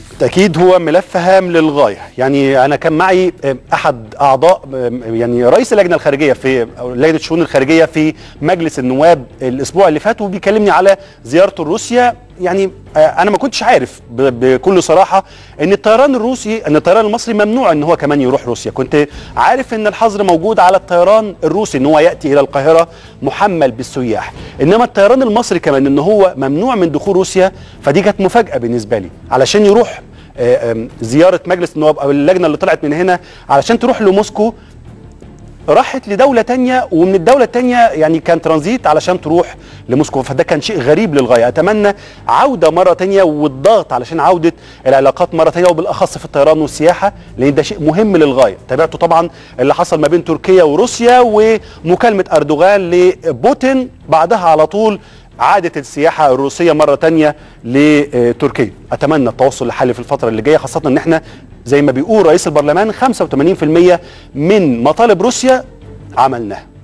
بالتأكيد هو ملف هام للغاية يعني أنا كان معي أحد أعضاء يعني رئيس اللجنة الخارجية في أو لجنة الشؤون الخارجية في مجلس النواب الأسبوع اللي فات وبيكلمني على زيارته لروسيا يعني أنا ما كنتش عارف بكل صراحة إن الطيران الروسي إن الطيران المصري ممنوع إن هو كمان يروح روسيا كنت عارف إن الحظر موجود على الطيران الروسي إن هو يأتي إلى القاهرة محمل بالسياح إنما الطيران المصري كمان إن هو ممنوع من دخول روسيا فدي كانت مفاجأة بالنسبة لي علشان يروح زياره مجلس النواب او اللجنه اللي طلعت من هنا علشان تروح لموسكو راحت لدوله تانية ومن الدوله التانية يعني كان ترانزيت علشان تروح لموسكو فده كان شيء غريب للغايه اتمنى عوده مره تانية والضغط علشان عوده العلاقات مره تانية وبالاخص في الطيران والسياحه لان ده شيء مهم للغايه تابعته طبعا اللي حصل ما بين تركيا وروسيا ومكالمه اردوغان لبوتين بعدها على طول عادت السياحة الروسية مرة تانية لتركيا أتمنى التوصل لحل في الفترة اللي جاية خاصة أن احنا زي ما بيقول رئيس البرلمان 85% من مطالب روسيا عملناها